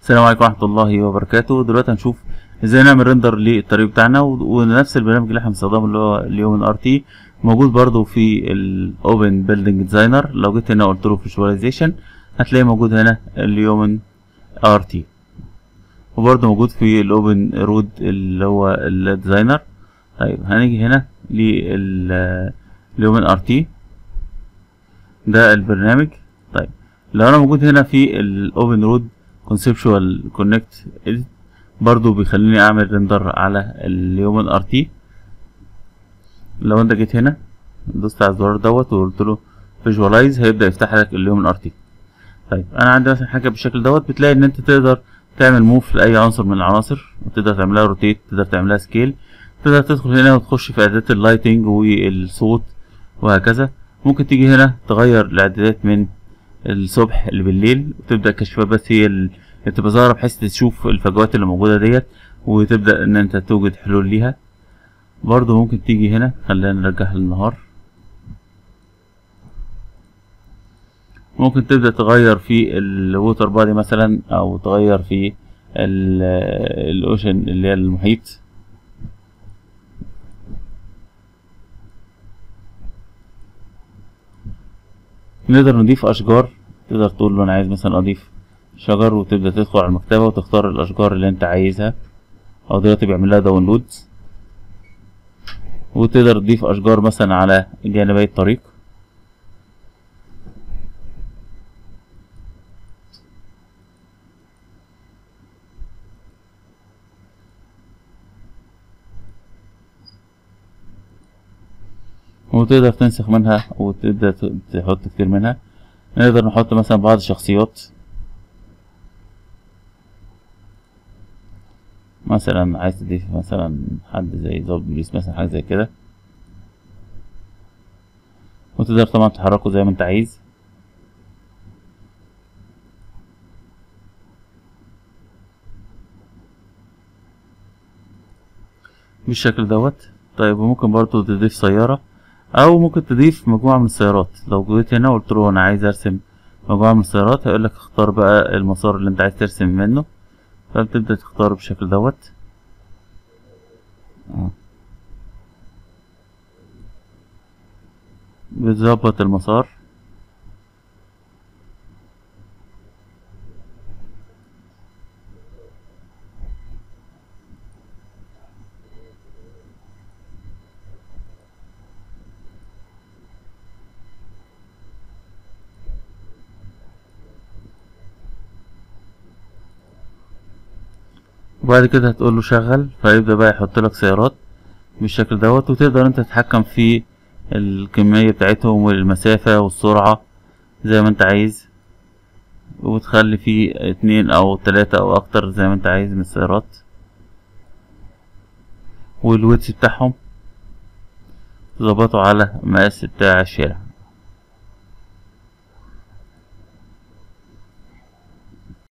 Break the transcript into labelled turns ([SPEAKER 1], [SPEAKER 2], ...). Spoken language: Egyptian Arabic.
[SPEAKER 1] السلام عليكم ورحمة الله وبركاته دلوقتي هنشوف ازاي نعمل ريندر للطريق بتاعنا و- ونفس البرنامج اللي احنا بنستخدمه اللي هو اليومن ار تي موجود برضو في الاوبن بيلدينج ديزاينر لو جيت هنا قلت له فيجواليزيشن هتلاقيه موجود هنا اليومن ار تي وبرضه موجود في الاوبن رود اللي هو الديزاينر طيب هنيجي هنا لليومن ار تي ده البرنامج طيب لو انا موجود هنا في الاوبن رود كونسبشوال كونكت برضو بيخليني اعمل ريندر على اليومن ار تي لو انت جيت هنا دوست على الزرار دوت وقلت له فيجواليز هيبدا يفتح لك اليومن ار تي طيب انا عندي مثلا حاجه بالشكل دوت بتلاقي ان انت تقدر تعمل موف لاي عنصر من العناصر وتقدر تعملها روتيت تقدر تعملها سكيل تقدر تدخل هنا وتخش في اعدادات اللايتنج والصوت وهكذا ممكن تيجي هنا تغير الاعدادات من الصبح اللي بالليل وتبدا الكشافات بس هي اللي تبقى ظاهره بحيث تشوف الفجوات اللي موجوده ديت وتبدا ان انت توجد حلول ليها برضو ممكن تيجي هنا خلينا نرجعها للنهار ممكن تبدا تغير في الووتر بادي مثلا او تغير في الاوشن اللي هي المحيط نقدر نضيف اشجار تقدر تقول له انا عايز مثلا اضيف شجر وتبدا تدخل على المكتبه وتختار الاشجار اللي انت عايزها او دلوقتي بيعمل لها داونلود وتقدر تضيف اشجار مثلا على جانبي الطريق وتقدر تنسخ منها وتبدأ ت- تحط كتير منها نقدر نحط مثلا بعض الشخصيات مثلا عايز تضيف مثلا حد زي ضابط بوليس مثلا حاجة زي كده وتقدر طبعا تحركه زي ما انت عايز بالشكل دوت طيب وممكن برضو تضيف سيارة او ممكن تضيف مجموعة من السيارات لو جيت هنا قلت له انا عايز ارسم مجموعة من السيارات هيقول لك اختار بقى المسار اللي انت عايز ترسم منه فبتبدأ تختاره بالشكل دوت آه. بتظبط المسار وبعد كده هتقول له شغل فيبدأ بقى يحط لك سيارات بالشكل دوت وتقدر انت تتحكم في الكمية بتاعتهم والمسافة والسرعة زي ما انت عايز وتخلي فيه اتنين او تلاتة او اكتر زي ما انت عايز من السيارات والويتس بتاعهم تظبطه على المقاس بتاع الشارع